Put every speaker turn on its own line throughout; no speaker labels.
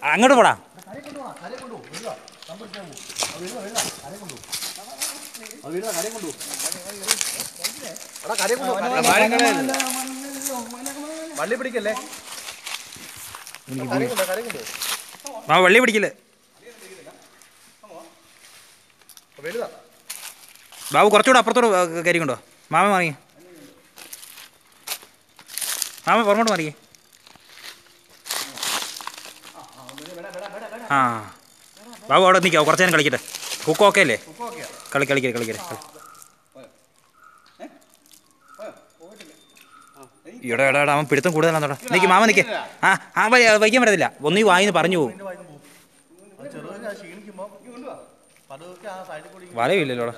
അങ്ങോട്ട് പോടാ
വള്ളി പിടിക്കല്ലേ
ആ വള്ളി പിടിക്കില്ല
വലുതാ
ബാബു കുറച്ചുകൂടെ അപ്പുറത്തോട് കയറി കൊണ്ടോ മാമ മാറി മാമ പുറമോട്ട് മാറി ആ ബാബു അവിടെ നിൽക്കാം കുറച്ച് നേരം കളിക്കട്ടെ ഹുക്ക് ഓക്കെ അല്ലേ കളി കളിക്കേ കളിക്കേ ഇവിടെ എടാ എടാ അവൻ പിടുത്തം കൂടുതലാണെന്നോടാ നിൽക്ക് മാമ നിൽക്ക് ആ ആ വൈ- വൈകാൻ പറ്റത്തില്ല ഒന്നീ വായിന്ന് പറഞ്ഞു പോകും
ചെറുതായി ക്ഷീണിക്കുമ്പോ പതുക്കെ ആ സൈഡിൽ കൂടി
വലയില്ലല്ലോടാ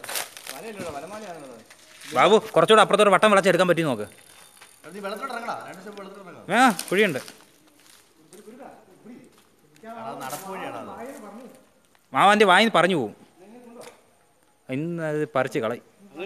ബാബു കുറച്ചുകൂടെ അപ്പുറത്തോട്ട് വട്ടം വിളച്ചെടുക്കാൻ പറ്റി നോക്ക്
നീ വെള്ളത്തിലോട്ട് ഇറങ്ങടാ രണ്ട് സ്റ്റെപ്പ് വെള്ളത്തിലോട്ട് ഇറങ്ങാം
ആ കുഴിയുണ്ട്
അത് നടപ്പ് വഴിയാണ് അത്
മാവാൻ്റെ വായിന്ന് പറഞ്ഞു പോവും ഇന്ന് അത് പറിച്ച് കളയും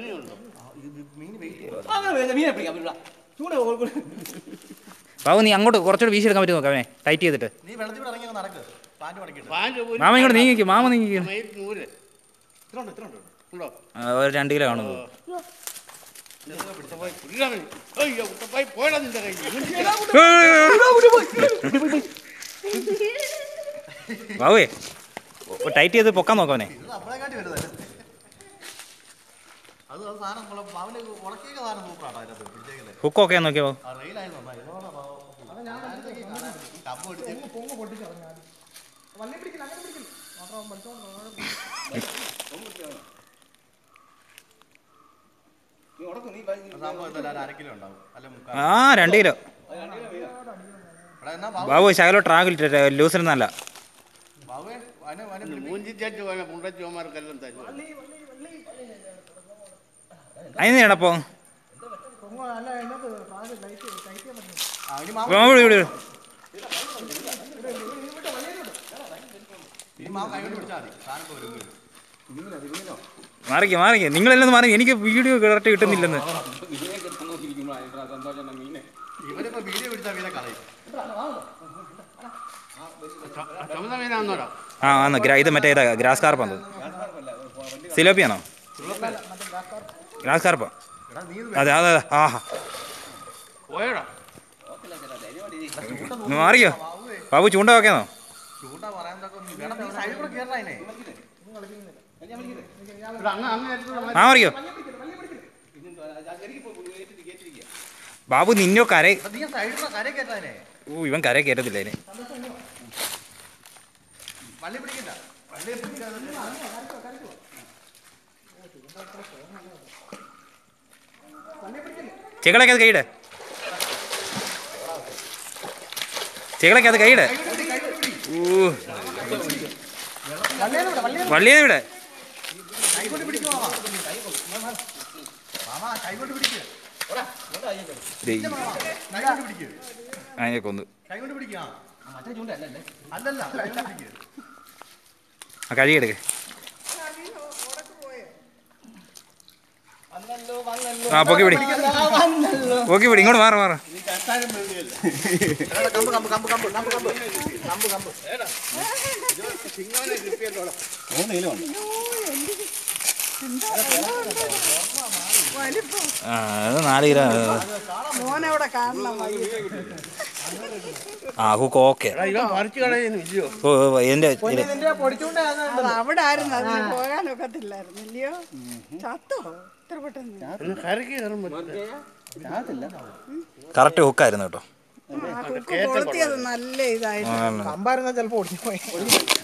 മീനെ പിടിക്കാം ഇവിടെ. ചൂണ്ട കൊടു-
ബാബു നീ അങ്ങോട്ട് കുറച്ചുകൂടെ വീശിയെടുക്കാൻ പറ്റി നോക്കാം അവനെ ടൈറ്റ് ചെയ്തിട്ട്
നീ വെള്ളത്തിൽ ഇറങ്ങി അങ്ങ് നടക്ക് പാൻറ് മടക്കിട്ട്
പാഞ്ച് ഒരു
മാമ ഇങ്ങോട്ട് നീങ്ങിക്കും മാമ നീങ്ങിക്കും
മയിൽ നൂല്
ഇത്ര ഉണ്ട് ഇത്ര ഉണ്ട്
ഉണ്ടോ
ഒരു രണ്ട് കിലോ കാണുന്നു
കുട്ടപ്പായി കുടിക്കാൻ വേണ്ടി. അയ്യോ കുട്ടപ്പായി പോയടാ നിന്റെ കയ്യിൽ
ബാബുവേ ടൈറ്റ് ചെയ്ത് പൊക്കാൻ നോക്കാം അവനെ
ഇത് നമ്മളെ കാട്ടി വരുന്നത് അത് അത് സാധനം നമ്മളെ അവന് ഉണക്കിയൊക്കെ സാധനം സൂപ്പറാണ് അതിനകത്ത് പിടിച്ചേക്കല്ലേ
ഹുക്ക് ഓക്കെ നോക്കിയോ
ആ റെയിലായിരുന്നു നന്നായി ഇതോടെ കമ്പ് പിടിച്ച് സംഭവം എന്തായാലും ഒരു അര കിലോ ഉണ്ടാവും അല്ല മുക്കാൽ
ആ രണ്ട് കിലോ
എടാ എന്നാ ബാബു
ബാബു ശകലോ ട്രാഗിൽ ലൂസിനല്ല
ബാബുവേ അവനെ അവനെ
മൂഞ്ചിച്ചു പോയ പുണ്ടച്ചോമാർക്കെല്ലാം തരും
അതിന് എടപ്പോ
അവന് മാ
ഇവിടെ ഇവിടെ
ഈ മാ കൈ കൊണ്ട് പിടിച്ചാൽ മതി സാധനം ഇപ്പോൾ വരും
മാറിക്കേ മാറിക്കേ നിങ്ങളെല്ലാം ഒന്ന് മാറി എനിക്ക് വീഡിയോ കറക്റ്റ് കിട്ടുന്നില്ലെന്ന്
ഇവനിപ്പോ വീഡിയോ പിടിച്ചാൽ വീരെ കളയും
ചുമന്ന മീനാന്നോടാ
ആ ആന്ന് ഗ്രാ ഇത് മറ്റേ ഇതാ ഗ്രാസ് കാർപ്പാന്ന് സിലോപ്പിയാണോ ഗ്രാസ് കാർപ്പ
എടാ നീ ഇത്
അതെ അതെ അതെ ആഹാ
പോയടാ
ഒന്ന് മാറിയോ ബാബു ചൂണ്ട വെക്കാന്നോ
ചൂണ്ട പറയാൻ സൈഡിൽ കൂടെ കയറണ അതിനെ
ഇവിടെ അങ്ങ് അങ്ങ് എടുത്ത്
ആ മാറിയോ ബാബു നിന്നോ കര
എടാ, നീ സൈഡിൽ കൂടെ കര കയറ്റാനെ
ഓ ഇവൻ കര കയറ്റത്തില്ല അതിന്
വള്ളി പിടിക്കണ്ട വള്ളി പിടിക്കാതെ
ചെകളൊക്കെ അത് കൈയിട് ചെകളൊക്കെ അത് കൈയിട് ഓ വള്ളിയെ ഇവിടെ
കൈ കൊണ്ട് പിടിക്കുവാ മാമാ കൈ കൊണ്ട് പിടിക്കുക
ദേ,
കൈ കൊണ്ട് പിടിക്കുക
അതിനെ കൊന്നു
കൈ കൊണ്ട് പിടിക്കുക അല്ലല്ല കൈ കൊണ്ട് പിടിക്കുക
ആ കഴിയെടുക്ക് ആ പൊക്കി പിടി പൊക്കി പിടി ഇങ്ങോട്ട് മാറി മാറി
കമ്പ് കമ്പ് കമ്പ് കമ്പ് കമ്പ് കമ്പ് കമ്പ് കമ്പ്
ആ അത് നാല് കിലോ
മോനവിടെ കാണണം വൈകിട്ട്.
ആ ഹുക്ക് ഓക്കെ
ഇവൻ പറിച്ചു കളയുന്നു ഇല്ലയോ
ഓ എൻ്റെ
അത് അവിടെ ആയിരുന്നു അതിന് പോകാനൊക്കത്തില്ലായിരുന്നു ഇല്ലയോ ചത്തോ ഇത്ര പെട്ടെന്ന്
ഒന്ന് കരക്ക് കയറും പറ്റില്ല
കറക്റ്റ് ഹുക്കായിരുന്നു കേട്ടോ
ആ കുക്ക് കൊളുത്തിയത് നല്ല ഇതായിട്ട്
ആ,
കമ്പായിരുന്ന ചിലപ്പോ ഒടിഞ്ഞു പോയി